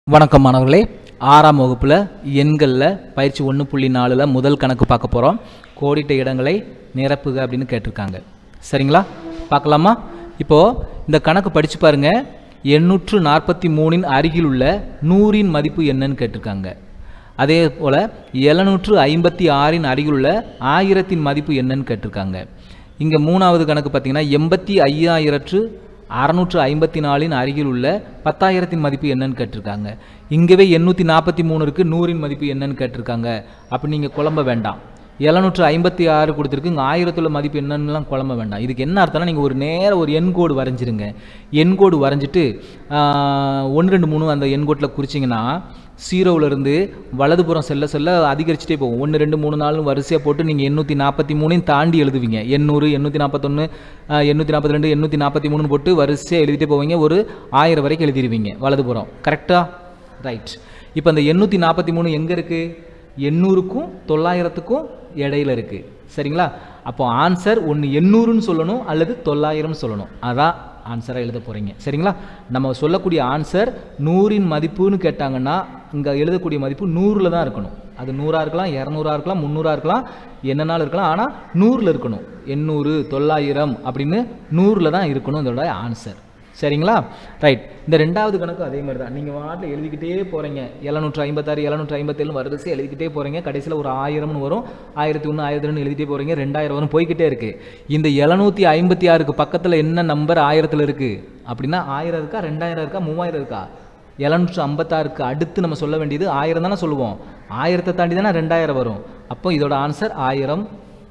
வணக்கம் மாணவர்களே ஆறாம் வகுப்பில் எண்களில் பயிற்சி ஒன்று புள்ளி நாலில் முதல் கணக்கு பார்க்க போகிறோம் கோடிட்ட இடங்களை நிரப்புக அப்படின்னு கேட்டிருக்காங்க சரிங்களா பார்க்கலாமா இப்போது இந்த கணக்கு படித்து பாருங்க எண்ணூற்று நாற்பத்தி மூணின் அருகில் உள்ள நூறின் மதிப்பு என்னன்னு கேட்டிருக்காங்க அதே போல் எழுநூற்று ஐம்பத்தி ஆறின் அருகில் உள்ள ஆயிரத்தின் மதிப்பு என்னன்னு கேட்டிருக்காங்க இங்கே மூணாவது கணக்கு பார்த்தீங்கன்னா எண்பத்தி ஐயாயிரத்து அறநூற்று ஐம்பத்தி நாலின் அருகில் உள்ள பத்தாயிரத்தின் மதிப்பு என்னன்னு கேட்டிருக்காங்க இங்கவே எண்ணூற்றி நாற்பத்தி மூணு இருக்குது நூறின் மதிப்பு என்னன்னு கேட்டிருக்காங்க அப்படி நீங்கள் குழம்ப வேண்டாம் எழுநூற்று ஐம்பத்தி ஆறு கொடுத்துருக்கு இங்கே ஆயிரத்துல மதிப்பு என்னன்னுலாம் குழம்ப வேண்டாம் இதுக்கு என்ன அர்த்தம்னா நீங்கள் ஒரு நேர ஒரு எண்கோடு வரைஞ்சிருங்க எண்கோடு வரைஞ்சிட்டு ஒன்று ரெண்டு மூணு அந்த எண்கோட்டில் குறிச்சிங்கன்னா இருந்து வலதுபுறம் செல்ல செல்ல அதிகரிச்சுட்டே போகும் ஒன்று ரெண்டு மூணு நாலு வரிசையாக போட்டு நீங்கள் எண்ணூற்றி நாற்பத்தி மூணையும் தாண்டி எழுதுவீங்க எண்ணூறு எண்ணூற்றி நாற்பத்தொன்று எண்ணூற்றி நாற்பத்தி ரெண்டு எண்ணூற்றி நாற்பத்தி மூணுன்னு போட்டு வரிசையாக எழுதிட்டே போவீங்க ஒரு ஆயிரம் வரைக்கும் எழுதிடுவீங்க வலதுபுறம் கரெக்டாக ரைட் இப்போ அந்த எண்ணூற்றி நாற்பத்தி மூணு எங்கே இருக்குது எண்ணூறுக்கும் தொள்ளாயிரத்துக்கும் இடையில இருக்குது சரிங்களா அப்போ ஆன்சர் ஒன்று எண்ணூறுன்னு சொல்லணும் அல்லது தொள்ளாயிரம்னு சொல்லணும் அதான் ஆன்சராக எழுத போகிறீங்க சரிங்களா நம்ம சொல்லக்கூடிய ஆன்சர் நூறின் மதிப்புன்னு கேட்டாங்கன்னா இங்கே எழுதக்கூடிய மதிப்பு நூறில் தான் இருக்கணும் அது நூறாக இருக்கலாம் இரநூறா இருக்கலாம் முந்நூறாக இருக்கலாம் என்னன்னாலும் இருக்கலாம் ஆனால் நூறில் இருக்கணும் எண்ணூறு தொள்ளாயிரம் அப்படின்னு நூறில் தான் இருக்கணும் இதோட ஆன்சர் சரிங்களா ரைட் இந்த ரெண்டாவது கணக்கு அதே மாதிரி தான் நீங்கள் வாட்டில் எழுதிக்கிட்டே போகிறீங்க எழுநூற்று ஐம்பத்தாறு எழுநூற்று ஐம்பத்தேழு வரிசை எழுதிக்கிட்டே போகிறீங்க கடைசியில் ஒரு ஆயிரம்னு வரும் ஆயிரத்தி ஒன்று ஆயிரத்தி ரெண்டு எழுதிட்டே போகிறீங்க ரெண்டாயிரம் வரும் போய்கிட்டே இருக்குது இந்த எழுநூற்றி ஐம்பத்தி ஆறுக்கு பக்கத்தில் என்ன நம்பர் ஆயிரத்தில் இருக்குது அப்படின்னா ஆயிரம் இருக்கா ரெண்டாயிரம் இருக்கா மூவாயிரம் இருக்கா எழுநூற்று ஐம்பத்தாறுக்கு அடுத்து நம்ம சொல்ல வேண்டியது ஆயிரம் தானே சொல்லுவோம் ஆயிரத்தை தாண்டி தானே ரெண்டாயிரம் வரும் அப்போ இதோட ஆன்சர் ஆயிரம்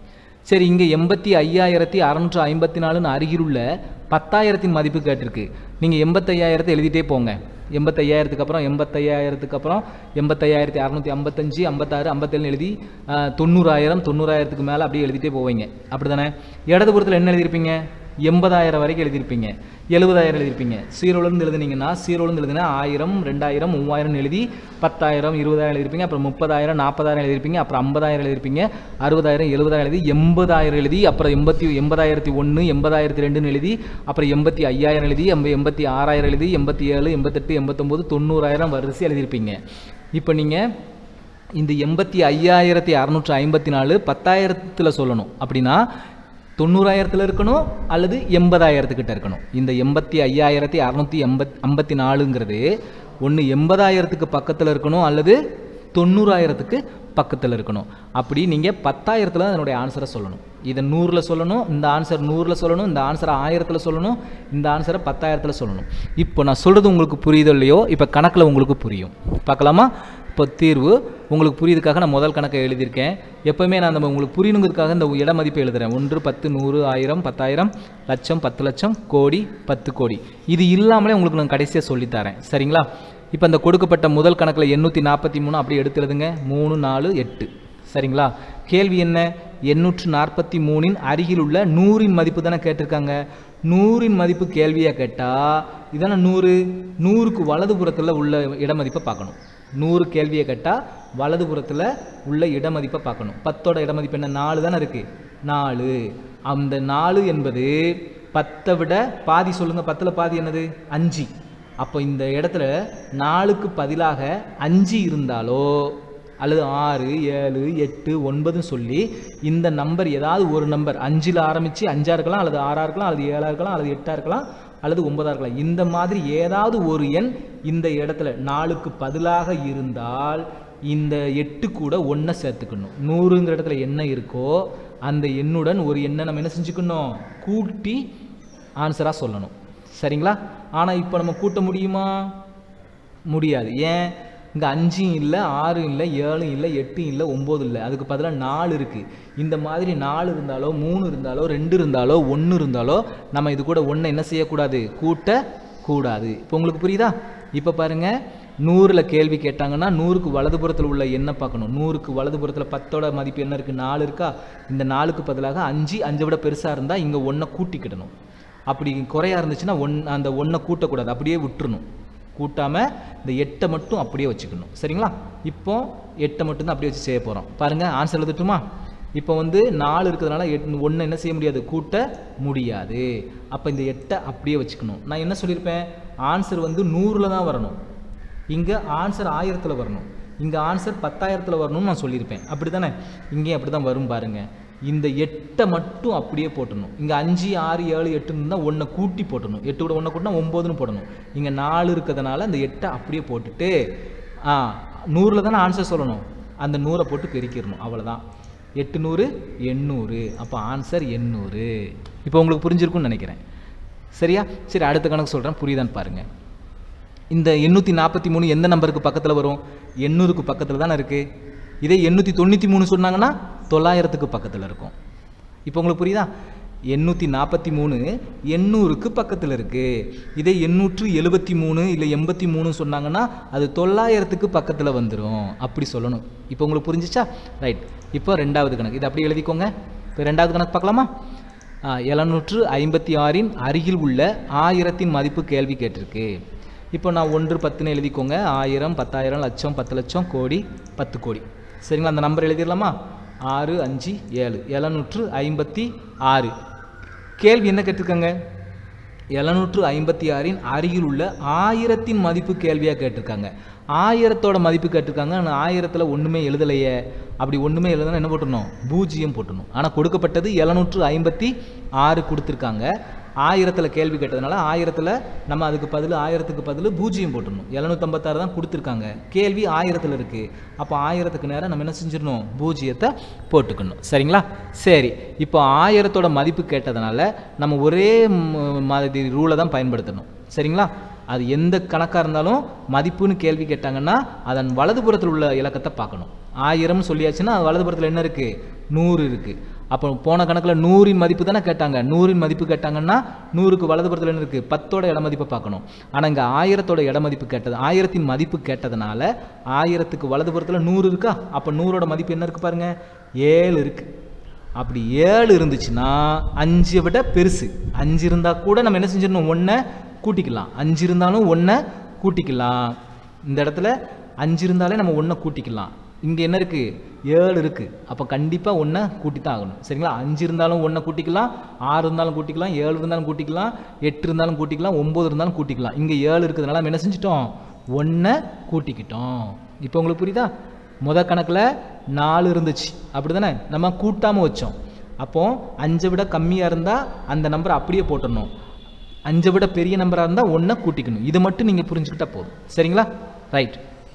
சரி இங்கே எண்பத்தி ஐயாயிரத்தி அறநூற்று ஐம்பத்தி நாலுன்னு அருகிலுள்ள பத்தாயிரத்தின் மதிப்பு கேட்டிருக்கு நீங்கள் எண்பத்தையாயிரத்தை எழுதிட்டே போங்க எண்பத்தையாயிரத்துக்கு அப்புறம் எண்பத்தையாயிரத்துக்கு அப்புறம் எண்பத்தையாயிரத்தி அறநூற்றி ஐம்பத்தஞ்சு ஐம்பத்தாறு ஐம்பத்தேழு எழுதி ஆஹ், தொண்ணூறாயிரம் தொண்ணூறாயிரத்துக்கு மேலே அப்படியே எழுதிட்டே போவீங்க அப்படி தானே இடதுபுறத்தில் என்ன எழுதியிருப்பீங்க எண்பதாயிரம் வரைக்கும் எழுதியிருப்பீங்க எழுபதாயிரம் எழுதியிருப்பீங்க சீரோலேருந்து எழுதுனீங்கன்னா சீரோலேருந்து எழுதுனா ஆயிரம் ரெண்டாயிரம் மூவாயிரம் எழுதி பத்தாயிரம் இருபதாயிரம் எழுதியிருப்பீங்க அப்புறம் முப்பதாயிரம் நாற்பதாயிரம் எழுதியிருப்பீங்க அப்புறம் ஐம்பதாயிரம் எழுதியிருப்பீங்க அறுபதாயிரம் எழுபதாயிரம் எழுதி எண்பதாயிரம் எழுதி அப்புறம் எண்பத்தி எண்பதாயிரத்தி ஒன்று எண்பதாயிரத்தி ரெண்டுன்னு எழுதி அப்புறம் எண்பத்தி ஐயாயிரம் எழுதி எண்ப எண்பத்தி ஆறாயிரம் எழுதி எண்பத்தி ஏழு எண்பத்தெட்டு எண்பத்தொம்போது தொண்ணூறாயிரம் வரிசை எழுதியிருப்பீங்க இப்போ நீங்கள் இந்த எண்பத்தி ஐயாயிரத்தி அறநூற்று ஐம்பத்தி நாலு பத்தாயிரத்தில் சொல்லணும் அப்படின்னா தொண்ணூறாயிரத்தில் இருக்கணும் அல்லது எண்பதாயிரத்துக்கிட்ட இருக்கணும் இந்த எண்பத்தி ஐயாயிரத்தி அறநூற்றி எண்பத் ஐம்பத்தி நாலுங்கிறது ஒன்று எண்பதாயிரத்துக்கு பக்கத்தில் இருக்கணும் அல்லது தொண்ணூறாயிரத்துக்கு பக்கத்தில் இருக்கணும் அப்படி நீங்கள் பத்தாயிரத்தில் தான் அதனுடைய ஆன்சரை சொல்லணும் இதை நூறில் சொல்லணும் இந்த ஆன்சர் நூறில் சொல்லணும் இந்த ஆன்சரை ஆயிரத்தில் சொல்லணும் இந்த ஆன்சரை பத்தாயிரத்தில் சொல்லணும் இப்போ நான் சொல்கிறது உங்களுக்கு புரியுதோ இல்லையோ இப்போ கணக்கில் உங்களுக்கு புரியும் பார்க்கலாமா இப்போ தீர்வு உங்களுக்கு புரியுதுக்காக நான் முதல் கணக்கை எழுதியிருக்கேன் எப்போவுமே நான் அந்த உங்களுக்கு புரியணுங்கிறதுக்காக இந்த இட மதிப்பை எழுதுறேன் ஒன்று பத்து நூறு ஆயிரம் பத்தாயிரம் லட்சம் பத்து லட்சம் கோடி பத்து கோடி இது இல்லாமலே உங்களுக்கு நான் கடைசியாக சொல்லித்தரேன் சரிங்களா இப்போ அந்த கொடுக்கப்பட்ட முதல் கணக்கில் எண்ணூற்றி நாற்பத்தி மூணு அப்படியே எடுத்து எழுதுங்க மூணு நாலு எட்டு சரிங்களா கேள்வி என்ன எண்ணூற்று நாற்பத்தி மூணின் அருகில் உள்ள நூறின் மதிப்பு தானே கேட்டிருக்காங்க நூறின் மதிப்பு கேள்வியாக கேட்டால் இதானே நூறு நூறுக்கு வலதுபுறத்தில் உள்ள இட மதிப்பை பார்க்கணும் நூறு கேள்வியை கேட்டால் வலதுபுறத்தில் உள்ள இட மதிப்பை பார்க்கணும் பத்தோட இட மதிப்பு என்ன நாலு தானே இருக்குது நாலு அந்த நாலு என்பது பத்தை விட பாதி சொல்லுங்கள் பத்தில் பாதி என்னது அஞ்சு அப்போ இந்த இடத்துல நாலுக்கு பதிலாக அஞ்சு இருந்தாலோ அல்லது ஆறு ஏழு எட்டு ஒன்பதுன்னு சொல்லி இந்த நம்பர் ஏதாவது ஒரு நம்பர் அஞ்சில் ஆரம்பித்து அஞ்சாக இருக்கலாம் அல்லது ஆறாக இருக்கலாம் அல்லது ஏழாக இருக்கலாம் அல்லது எட்டாக இருக்கலாம் அல்லது ஒன்பதாக இருக்கலாம் இந்த மாதிரி ஏதாவது ஒரு எண் இந்த இடத்துல நாலுக்கு பதிலாக இருந்தால் இந்த எட்டு கூட ஒன்றை சேர்த்துக்கணும் நூறுங்கிற இடத்துல என்ன இருக்கோ அந்த எண்ணுடன் ஒரு எண்ணை நம்ம என்ன செஞ்சுக்கணும் கூட்டி ஆன்சராக சொல்லணும் சரிங்களா ஆனால் இப்போ நம்ம கூட்ட முடியுமா முடியாது ஏன் இங்கே அஞ்சும் இல்லை ஆறும் இல்லை ஏழும் இல்லை எட்டும் இல்லை ஒம்போதும் இல்லை அதுக்கு பதிலாக நாலு இருக்குது இந்த மாதிரி நாலு இருந்தாலோ மூணு இருந்தாலோ ரெண்டு இருந்தாலோ ஒன்று இருந்தாலோ நம்ம இது கூட ஒன்றை என்ன செய்யக்கூடாது கூட்ட கூடாது இப்போ உங்களுக்கு புரியுதா இப்போ பாருங்கள் நூறில் கேள்வி கேட்டாங்கன்னா நூறுக்கு வலதுபுறத்தில் உள்ள எண்ணை பார்க்கணும் நூறுக்கு வலதுபுறத்தில் பத்தோட மதிப்பு என்ன இருக்குது நாலு இருக்கா இந்த நாலுக்கு பதிலாக அஞ்சு அஞ்சை விட பெருசாக இருந்தால் இங்கே ஒன்றை கூட்டிக்கிடணும் அப்படி குறையா இருந்துச்சுன்னா ஒன் அந்த ஒன்றை கூட்டக்கூடாது அப்படியே விட்டுறணும் கூட்டாமல் இந்த எட்டை மட்டும் அப்படியே வச்சுக்கணும் சரிங்களா இப்போ எட்டை மட்டும் தான் அப்படியே வச்சு செய்ய போகிறோம் பாருங்கள் ஆன்சர் எழுதட்டுமா இப்போ வந்து நாலு இருக்கிறதுனால எட் ஒன்று என்ன செய்ய முடியாது கூட்ட முடியாது அப்போ இந்த எட்டை அப்படியே வச்சுக்கணும் நான் என்ன சொல்லியிருப்பேன் ஆன்சர் வந்து நூறில் தான் வரணும் இங்கே ஆன்சர் ஆயிரத்தில் வரணும் இங்கே ஆன்சர் பத்தாயிரத்தில் வரணும்னு நான் சொல்லியிருப்பேன் அப்படி தானே இங்கேயும் அப்படி தான் வரும் பாருங்க இந்த எட்டை மட்டும் அப்படியே போட்டணும் இங்கே அஞ்சு ஆறு ஏழு எட்டுன்னு இருந்தால் ஒன்றை கூட்டி போட்டணும் எட்டு கூட ஒன்றை கூட்டினா ஒம்போதுன்னு போடணும் இங்கே நாலு இருக்கிறதுனால அந்த எட்டை அப்படியே போட்டுட்டு ஆ நூறில் தானே ஆன்சர் சொல்லணும் அந்த நூறை போட்டு பெருக்கிடணும் அவ்வளோதான் எட்டு நூறு எண்ணூறு அப்போ ஆன்சர் எண்ணூறு இப்போ உங்களுக்கு புரிஞ்சிருக்கும்னு நினைக்கிறேன் சரியா சரி அடுத்த கணக்கு சொல்கிறேன் புரியுதான்னு பாருங்கள் இந்த எண்ணூற்றி நாற்பத்தி மூணு எந்த நம்பருக்கு பக்கத்தில் வரும் எண்ணூறுக்கு பக்கத்தில் தானே இருக்குது இதே எண்ணூற்றி தொண்ணூற்றி மூணு சொன்னாங்கன்னா தொள்ளாயிரத்துக்கு பக்கத்தில் இருக்கும் இப்போ உங்களுக்கு புரியுதா எண்ணூற்றி நாற்பத்தி மூணு எண்ணூறுக்கு பக்கத்தில் இருக்குது இதே எண்ணூற்று எழுபத்தி மூணு இல்லை எண்பத்தி மூணு சொன்னாங்கன்னா அது தொள்ளாயிரத்துக்கு பக்கத்தில் வந்துடும் அப்படி சொல்லணும் இப்போ உங்களுக்கு புரிஞ்சிச்சா ரைட் இப்போ ரெண்டாவது கணக்கு இது அப்படியே எழுதிக்கோங்க இப்போ ரெண்டாவது கணக்கு பார்க்கலாமா எழுநூற்று ஐம்பத்தி ஆறின் அருகில் உள்ள ஆயிரத்தின் மதிப்பு கேள்வி கேட்டிருக்கு இப்போ நான் ஒன்று பத்துன்னு எழுதிக்கோங்க ஆயிரம் பத்தாயிரம் லட்சம் பத்து லட்சம் கோடி பத்து கோடி சரிங்களா அந்த நம்பர் எழுதிடலாமா ஆறு அஞ்சு ஏழு எழுநூற்று ஐம்பத்தி ஆறு கேள்வி என்ன கேட்டிருக்காங்க எழுநூற்று ஐம்பத்தி ஆறின் அருகில் உள்ள ஆயிரத்தின் மதிப்பு கேள்வியாக கேட்டிருக்காங்க ஆயிரத்தோட மதிப்பு கேட்டிருக்காங்க ஆனால் ஆயிரத்தில் ஒன்றுமே எழுதலையே அப்படி ஒன்றுமே எழுதனா என்ன போட்டணும் பூஜ்ஜியம் போட்டணும் ஆனால் கொடுக்கப்பட்டது எழுநூற்று ஐம்பத்தி ஆறு கொடுத்துருக்காங்க ஆயிரத்தில் கேள்வி கேட்டதுனால ஆயிரத்தில் நம்ம அதுக்கு பதில் ஆயிரத்துக்கு பதில் பூஜ்ஜியம் போட்டுடணும் எழுநூற்றம்பத்தாறு தான் கொடுத்துருக்காங்க கேள்வி ஆயிரத்தில் இருக்குது அப்போ ஆயிரத்துக்கு நேரம் நம்ம என்ன செஞ்சிடணும் பூஜ்ஜியத்தை போட்டுக்கணும் சரிங்களா சரி இப்போ ஆயிரத்தோட மதிப்பு கேட்டதுனால நம்ம ஒரே ம- மாதிரி ரூலை தான் பயன்படுத்தணும் சரிங்களா அது எந்த கணக்காக இருந்தாலும் மதிப்புன்னு கேள்வி கேட்டாங்கன்னா அதன் வலதுபுறத்தில் உள்ள இலக்கத்தை பார்க்கணும் ஆயிரம் சொல்லியாச்சுன்னா அது வலதுபுறத்தில் என்ன இருக்குது நூறு இருக்குது அப்போ போன கணக்கில் நூறின் மதிப்பு தானே கேட்டாங்க நூறின் மதிப்பு கேட்டாங்கன்னா நூறுக்கு வலதுபுறத்தில் என்ன இருக்குது பத்தோட இட மதிப்பை பார்க்கணும் ஆனால் இங்கே ஆயிரத்தோட இட மதிப்பு கேட்டது ஆயிரத்தின் மதிப்பு கேட்டதுனால ஆயிரத்துக்கு வலதுபுறத்தில் நூறு இருக்கா அப்போ நூறோட மதிப்பு என்ன இருக்குது பாருங்க ஏழு இருக்குது அப்படி ஏழு இருந்துச்சுன்னா அஞ்சை விட பெருசு அஞ்சு இருந்தால் கூட நம்ம என்ன செஞ்சிடணும் ஒன்றை கூட்டிக்கலாம் அஞ்சு இருந்தாலும் ஒன்றை கூட்டிக்கலாம் இந்த இடத்துல அஞ்சு இருந்தாலே நம்ம ஒன்றை கூட்டிக்கலாம் இங்கே என்ன இருக்குது ஏழு இருக்குது அப்போ கண்டிப்பாக ஒன்றை கூட்டி தான் ஆகணும் சரிங்களா அஞ்சு இருந்தாலும் ஒன்றை கூட்டிக்கலாம் ஆறு இருந்தாலும் கூட்டிக்கலாம் ஏழு இருந்தாலும் கூட்டிக்கலாம் எட்டு இருந்தாலும் கூட்டிக்கலாம் ஒம்பது இருந்தாலும் கூட்டிக்கலாம் இங்கே ஏழு இருக்கிறதுனால நம்ம என்ன செஞ்சிட்டோம் ஒன்றை கூட்டிக்கிட்டோம் இப்போ உங்களுக்கு புரியுதா முத கணக்கில் நாலு இருந்துச்சு அப்படி தானே நம்ம கூட்டாமல் வச்சோம் அப்போ அஞ்சை விட கம்மியாக இருந்தால் அந்த நம்பரை அப்படியே போட்டுடணும் அஞ்சை விட பெரிய நம்பராக இருந்தால் ஒன்றை கூட்டிக்கணும் இது மட்டும் நீங்கள் புரிஞ்சுக்கிட்டா போதும் சரிங்களா ரைட்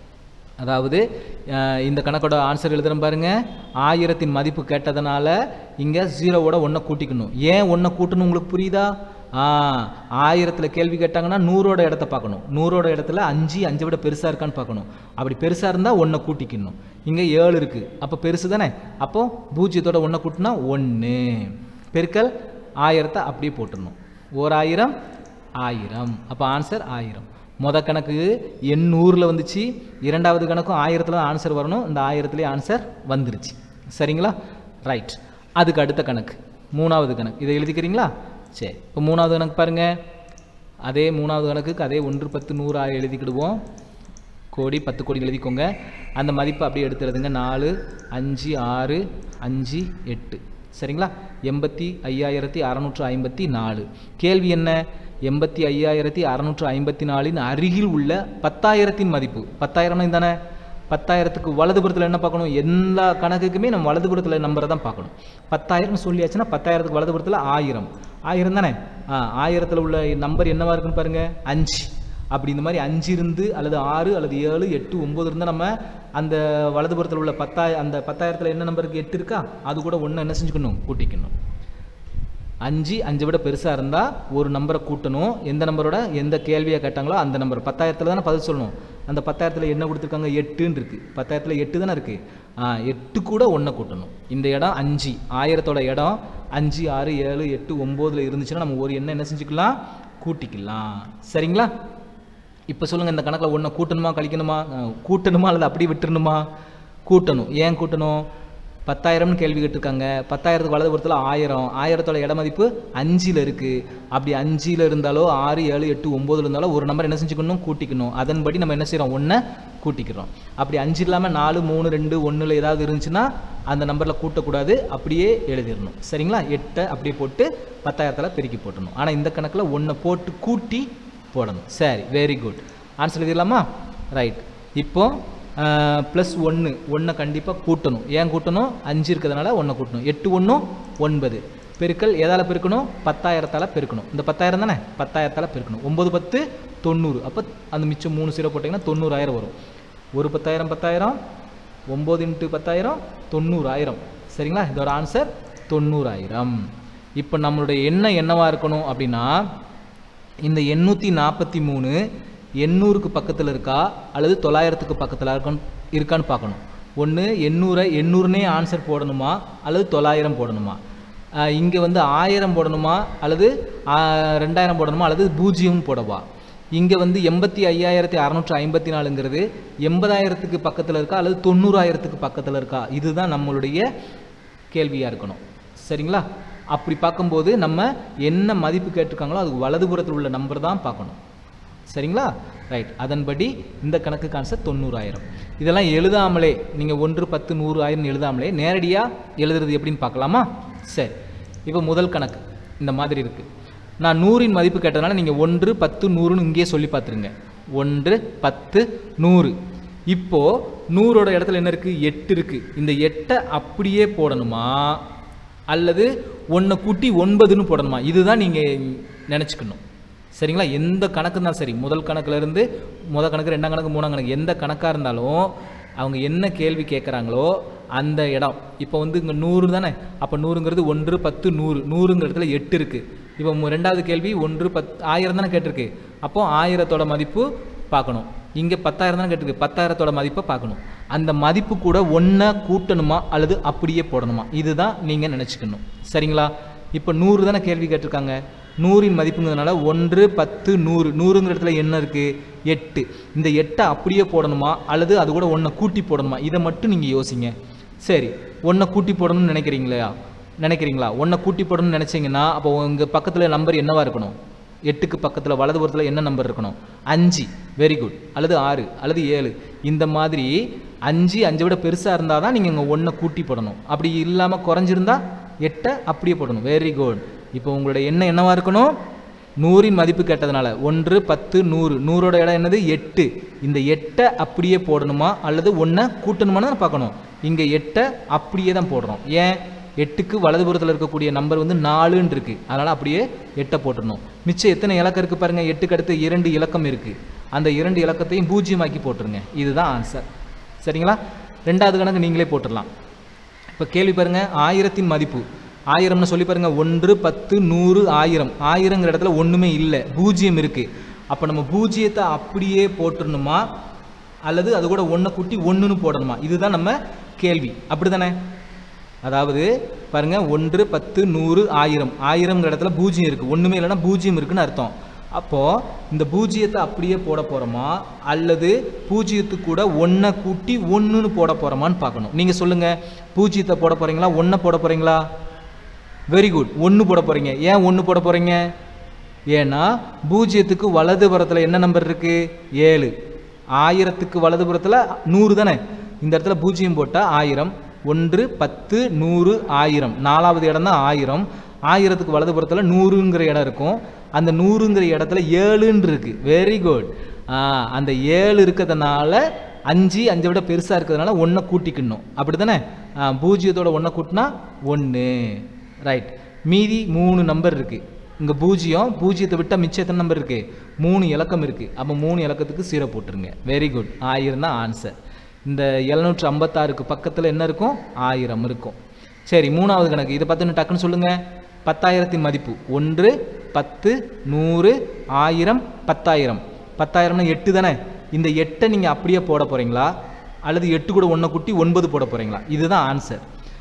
அதாவது அஹ், இந்த கணக்கோட ஆன்சர் எழுதுறேன் பாருங்க ஆயிரத்தின் மதிப்பு கேட்டதுனால இங்கே ஜீரோவோட ஒன்றை கூட்டிக்கணும் ஏன் ஒன்றை கூட்டணும் உங்களுக்கு புரியுதா ஆ ஆயிரத்தில் கேள்வி கேட்டாங்கன்னா நூறோட இடத்த பார்க்கணும் நூறோட இடத்துல அஞ்சு அஞ்சை விட பெருசாக இருக்கான்னு பார்க்கணும் அப்படி பெருசாக இருந்தால் ஒன்றை கூட்டிக்கணும் இங்கே ஏழு இருக்குது அப்போ பெருசு தானே அப்போ பூஜ்ஜியத்தோட ஒன்றை கூட்டினா ஒன்று பெருக்கல் ஆயிரத்தை அப்படியே போட்டுடணும் ஓர் ஆயிரம் ஆயிரம் அப்போ ஆன்சர் ஆயிரம் மொத கணக்கு எண்ணூறில் வந்துச்சு இரண்டாவது கணக்கும் ஆயிரத்தில் தான் ஆன்சர் வரணும் இந்த ஆயிரத்துலேயே ஆன்சர் வந்துருச்சு சரிங்களா ரைட் அதுக்கு அடுத்த கணக்கு மூணாவது கணக்கு இதை எழுதிக்கிறீங்களா சரி இப்போ மூணாவது கணக்கு பாருங்கள் அதே மூணாவது கணக்குக்கு அதே ஒன்று பத்து நூறு ஆ- எழுதிக்கிடுவோம் கோடி பத்து கோடி எழுதிக்கோங்க அந்த மதிப்பை அப்படியே எடுத்து எழுதுங்க நாலு அஞ்சு ஆறு அஞ்சு எட்டு சரிங்களா எண்பத்தி ஐயாயிரத்தி அறநூற்று ஐம்பத்தி நாலு கேள்வி என்ன எண்பத்தி ஐயாயிரத்தி அறநூற்று ஐம்பத்தி நாலின் அருகில் உள்ள பத்தாயிரத்தின் மதிப்பு பத்தாயிரம் தானே பத்தாயிரத்துக்கு வலதுபுறத்தில் என்ன பார்க்கணும் எல்லா கணக்குக்குமே நம்ம வலதுபுறத்தில் நம்பரை தான் பார்க்கணும் பத்தாயிரம் சொல்லியாச்சுன்னா பத்தாயிரத்துக்கு வலதுபுறத்தில் ஆயிரம் ஆயிரம் தானே ஆ ஆயிரத்தில் உள்ள நம்பர் என்னவா இருக்குன்னு பாருங்க அஞ்சு அப்படி இந்த மாதிரி அஞ்சு இருந்து அல்லது ஆறு அல்லது ஏழு எட்டு ஒம்பது இருந்தால் நம்ம அந்த வலதுபுறத்தில் உள்ள பத்தாய அந்த பத்தாயிரத்தில் என்ன நம்பருக்கு எட்டு இருக்கா அது கூட ஒன்று என்ன செஞ்சுக்கணும் கூட்டிக்கணும் அஞ்சு அஞ்சை விட பெருசாக இருந்தால் ஒரு நம்பரை கூட்டணும் எந்த நம்பரோட எந்த கேள்வியை கேட்டாங்களோ அந்த நம்பர் பத்தாயிரத்தில் தானே பதில் சொல்லணும் அந்த பத்தாயிரத்தில் என்ன கொடுத்துருக்காங்க எட்டுன்னு இருக்குது பத்தாயிரத்தில் எட்டு தானே இருக்குது ஆ எட்டு கூட ஒன்றை கூட்டணும் இந்த இடம் அஞ்சு ஆயிரத்தோட இடம் அஞ்சு ஆறு ஏழு எட்டு ஒம்போதில் இருந்துச்சுன்னா நம்ம ஒரு எண்ணை என்ன செஞ்சுக்கலாம் கூட்டிக்கலாம் சரிங்களா இப்போ சொல்லுங்கள் இந்த கணக்கில் ஒன்றை கூட்டணுமா கழிக்கணுமா அஹ், கூட்டணுமா அல்லது அப்படி விட்டுறணுமா கூட்டணும் ஏன் கூட்டணும் பத்தாயிரம்னு கேள்வி கேட்டிருக்காங்க பத்தாயிரத்துக்கு வலதுபுறத்தில் ஆயிரம் ஆயிரத்தோட இட மதிப்பு அஞ்சில் இருக்குது அப்படி அஞ்சில் இருந்தாலோ ஆறு ஏழு எட்டு ஒம்போதுல இருந்தாலோ ஒரு நம்பர் என்ன செஞ்சுக்கணும் கூட்டிக்கணும் அதன்படி நம்ம என்ன செய்கிறோம் ஒன்றை கூட்டிக்கிறோம் அப்படி அஞ்சு இல்லாமல் நாலு மூணு ரெண்டு ஒன்றில் ஏதாவது இருந்துச்சுன்னா அந்த நம்பரில் கூட்டக்கூடாது அப்படியே எழுதிடணும் சரிங்களா எட்டை அப்படியே போட்டு பத்தாயிரத்தில் பெருக்கி போட்டணும் ஆனால் இந்த கணக்கில் ஒன்றை போட்டு கூட்டி போடணும் சரி வெரி குட் ஆன்சர் எழுதிடலாமா ரைட் இப்போ ப்ளஸ் ஒன்று ஒன்றை கண்டிப்பாக கூட்டணும் ஏன் கூட்டணும் அஞ்சு இருக்கிறதுனால ஒன்றை கூட்டணும் எட்டு ஒன்றும் ஒன்பது பெருக்கல் எதால் பெருக்கணும் பத்தாயிரத்தால் பெருக்கணும் இந்த பத்தாயிரம் தானே பத்தாயிரத்தால் பெருக்கணும் ஒம்பது பத்து தொண்ணூறு அப்போ அந்த மிச்சம் மூணு சீரோ போட்டிங்கன்னா தொண்ணூறாயிரம் வரும் ஒரு பத்தாயிரம் பத்தாயிரம் ஒம்பது இன்ட்டு பத்தாயிரம் தொண்ணூறாயிரம் சரிங்களா இதோட ஆன்சர் தொண்ணூறாயிரம் இப்போ நம்மளுடைய எண்ணம் என்னவா இருக்கணும் அப்படின்னா இந்த எண்ணூற்றி நாற்பத்தி மூணு எண்ணூறுக்கு பக்கத்தில் இருக்கா அல்லது தொள்ளாயிரத்துக்கு பக்கத்தில் இருக்கணும் இருக்கான்னு பார்க்கணும் ஒன்று எண்ணூறை எண்ணூறுனே ஆன்சர் போடணுமா அல்லது தொள்ளாயிரம் போடணுமா இங்கே வந்து ஆயிரம் போடணுமா அல்லது ஆ, ரெண்டாயிரம் போடணுமா அல்லது பூஜ்ஜியம் போடவா இங்கே வந்து எண்பத்தி ஐயாயிரத்தி அறநூற்றி ஐம்பத்தி நாலுங்கிறது எண்பதாயிரத்துக்கு பக்கத்தில் இருக்கா அல்லது தொண்ணூறாயிரத்துக்கு பக்கத்தில் இருக்கா இதுதான் நம்மளுடைய கேள்வியாக இருக்கணும் சரிங்களா அப்படி பார்க்கும்போது நம்ம என்ன மதிப்பு கேட்டிருக்காங்களோ அதுக்கு வலதுபுறத்தில் உள்ள நம்பர் தான் பார்க்கணும் சரிங்களா ரைட் அதன்படி இந்த கணக்கு ஆன்சர் தொண்ணூறாயிரம் இதெல்லாம் எழுதாமலே நீங்கள் ஒன்று பத்து நூறு ஆயிரம் எழுதாமலே நேரடியாக எழுதுறது எப்படின்னு பார்க்கலாமா சரி இப்போ முதல் கணக்கு இந்த மாதிரி இருக்குது நான் நூறின் மதிப்பு கேட்டதுனால நீங்கள் ஒன்று பத்து நூறுன்னு இங்கேயே சொல்லி பார்த்துருங்க ஒன்று பத்து நூறு இப்போ நூறோட இடத்துல என்ன இருக்குது எட்டு இருக்குது இந்த எட்டை அப்படியே போடணுமா அல்லது ஒன்றை கூட்டி ஒன்பதுன்னு போடணுமா இதுதான் நீங்கள் நினச்சிக்கணும் சரிங்களா எந்த கணக்கு இருந்தாலும் சரி முதல் கணக்குல இருந்து முதல் கணக்கு ரெண்டாம் கணக்கு மூணாம் கணக்கு எந்த கணக்காக இருந்தாலும் அவங்க என்ன கேள்வி கேட்குறாங்களோ அந்த இடம் இப்போ வந்து இங்கே நூறு தானே அப்போ நூறுங்கிறது ஒன்று பத்து நூறு நூறுங்கிற இடத்துல எட்டு இருக்குது இப்போ மு- ரெண்டாவது கேள்வி ஒன்று பத் ஆயிரம் தானே கேட்டிருக்கு அப்போ ஆயிரத்தோட மதிப்பு பார்க்கணும் இங்கே பத்தாயிரம் தானே கேட்டிருக்கு பத்தாயிரத்தோட மதிப்பை பார்க்கணும் அந்த மதிப்பு கூட ஒன்றை கூட்டணுமா அல்லது அப்படியே போடணுமா இதுதான் நீங்கள் நினச்சிக்கணும் சரிங்களா இப்போ நூறு தானே கேள்வி கேட்டிருக்காங்க நூறின் மதிப்புங்கிறதுனால ஒன்று பத்து நூறு நூறுங்கிற இடத்துல என்ன இருக்குது எட்டு இந்த எட்டை அப்படியே போடணுமா அல்லது அது கூட ஒன்றை கூட்டி போடணுமா இதை மட்டும் நீங்கள் யோசிங்க சரி ஒன்றை கூட்டி போடணும்னு நினைக்கிறீங்களா நினைக்கிறீங்களா ஒன்றை கூட்டி போடணும்னு நினச்சிங்கன்னா அப்போ உங்கள் பக்கத்தில் நம்பர் என்னவா இருக்கணும் எட்டுக்கு பக்கத்தில் வலதுபுறத்தில் என்ன நம்பர் இருக்கணும் அஞ்சு வெரி குட் அல்லது ஆறு அல்லது ஏழு இந்த மாதிரி அஞ்சு அஞ்சை விட பெருசாக இருந்தால் தான் நீங்கள் இங்கே ஒன்றை கூட்டி போடணும் அப்படி இல்லாமல் குறைஞ்சிருந்தா எட்டை அப்படியே போடணும் வெரி குட் இப்போ உங்களோட எண்ணம் என்னவா இருக்கணும் நூறின் மதிப்பு கேட்டதுனால ஒன்று பத்து நூறு நூறோட இடம் என்னது எட்டு இந்த எட்டை அப்படியே போடணுமா அல்லது ஒன்றை கூட்டணுமான்னு தான் பார்க்கணும் இங்கே எட்டை அப்படியே தான் போடுறோம் ஏன் எட்டுக்கு வலதுபுறத்தில் இருக்கக்கூடிய நம்பர் வந்து நாலுன்னு இருக்குது அதனால் அப்படியே எட்டை போட்டுடணும் மிச்சம் எத்தனை இலக்கம் இருக்குது பாருங்கள் எட்டுக்கு அடுத்து இரண்டு இலக்கம் இருக்குது அந்த இரண்டு இலக்கத்தையும் பூஜ்ஜியமாக்கி போட்டுருங்க இதுதான் ஆன்சர் சரிங்களா ரெண்டாவது கணக்கு நீங்களே போட்டுடலாம் இப்போ கேள்வி பாருங்க ஆயிரத்தின் மதிப்பு ஆயிரம்னு சொல்லி பாருங்க ஒன்று பத்து நூறு ஆயிரம் ஆயிரங்கிற இடத்துல ஒன்றுமே இல்லை பூஜ்ஜியம் இருக்குது அப்போ நம்ம பூஜ்ஜியத்தை அப்படியே போட்டுடணுமா அல்லது அது கூட ஒன்றை கூட்டி ஒன்றுன்னு போடணுமா இதுதான் நம்ம கேள்வி அப்படி தானே அதாவது பாருங்க ஒன்று பத்து நூறு ஆயிரம் ஆயிரங்கிற இடத்துல பூஜ்ஜியம் இருக்குது ஒன்றுமே இல்லைன்னா பூஜ்ஜியம் இருக்குன்னு அர்த்தம் அப்போது இந்த பூஜ்ஜியத்தை அப்படியே போட போகிறோமா அல்லது பூஜ்ஜியத்துக்கு கூட ஒன்றை கூட்டி ஒன்றுன்னு போட போகிறோமான்னு பார்க்கணும் நீங்கள் சொல்லுங்கள் பூஜ்ஜியத்தை போட போகிறீங்களா ஒன்றை போட போகிறீங்களா வெரி குட் ஒன்று போட போகிறீங்க ஏன் ஒன்று போட போகிறீங்க ஏன்னா பூஜ்ஜியத்துக்கு வலதுபுறத்தில் என்ன நம்பர் இருக்குது ஏழு ஆயிரத்துக்கு வலதுபுறத்தில் நூறு தானே இந்த இடத்துல பூஜ்ஜியம் போட்டால் ஆயிரம் ஒன்று பத்து நூறு ஆயிரம் நாலாவது இடம் தான் ஆயிரம் ஆயிரத்துக்கு வலதுபுறத்தில் நூறுங்கிற இடம் இருக்கும் அந்த நூறுங்கிற இடத்துல ஏழுன்னு இருக்கு வெரி குட் அந்த ஏழு இருக்கிறதுனால அஞ்சு அஞ்சை விட பெருசாக இருக்கிறதுனால ஒன்றை கூட்டிக்கணும் அப்படி தானே பூஜ்ஜியத்தோட ஒன்றை கூட்டினா ஒன்று ரைட் மீதி மூணு நம்பர் இருக்குது இங்கே பூஜ்ஜியம் பூஜ்ஜியத்தை விட்டால் மிச்சம் எத்தனை நம்பர் இருக்குது மூணு இலக்கம் இருக்குது அப்போ மூணு இலக்கத்துக்கு சீரோ போட்டுருங்க வெரி குட் ஆயிரம் தான் ஆன்சர் இந்த எழுநூற்று ஐம்பத்தாறுக்கு பக்கத்தில் என்ன இருக்கும் ஆயிரம் இருக்கும் சரி மூணாவது கணக்கு இதை பார்த்து டக்குன்னு சொல்லுங்கள் பத்தாயிரத்தின் மதிப்பு ஒன்று பத்து நூறு ஆயிரம் பத்தாயிரம் பத்தாயிரம்னா எட்டு தானே இந்த எட்டை நீங்கள் அப்படியே போட போகிறீங்களா அல்லது எட்டு கூட ஒன்றை கூட்டி ஒன்பது போட போகிறீங்களா இதுதான் ஆன்சர்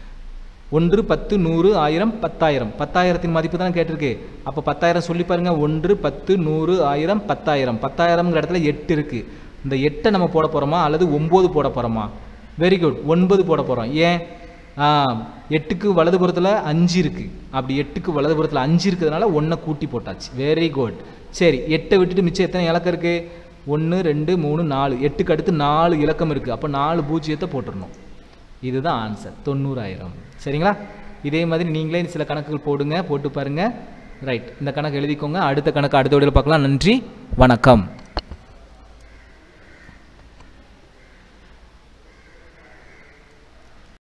ஒன்று பத்து நூறு ஆயிரம் பத்தாயிரம் பத்தாயிரத்தின் மதிப்பு தானே கேட்டிருக்கு அப்போ பத்தாயிரம் சொல்லி பாருங்க ஒன்று பத்து நூறு ஆயிரம் பத்தாயிரம் பத்தாயிரம்ங்கிற இடத்துல எட்டு இருக்குது இந்த எட்டை நம்ம போட போகிறோமா அல்லது ஒம்பது போட போகிறோமா வெரி குட் ஒன்பது போட போகிறோம் ஏன் ஆ, எட்டுக்கு வலதுபுறத்தில் அஞ்சு இருக்குது அப்படி எட்டுக்கு வலதுபுறத்தில் அஞ்சு இருக்கிறதுனால ஒன்றை கூட்டி போட்டாச்சு வெரி குட் சரி எட்டை விட்டுட்டு மிச்சம் எத்தனை இலக்கம் இருக்குது ஒன்று ரெண்டு மூணு நாலு எட்டுக்கு அடுத்து நாலு இலக்கம் இருக்குது அப்போ நாலு பூஜ்ஜியத்தை போட்டுடணும் இதுதான் ஆன்சர் தொண்ணூறாயிரம் சரிங்களா இதே மாதிரி நீங்களே சில கணக்குகள் போடுங்க போட்டு பாருங்க ரைட் இந்த கணக்கு எழுதிக்கோங்க அடுத்த கணக்கு அடுத்த வீடியோவில் பார்க்கலாம் நன்றி வணக்கம்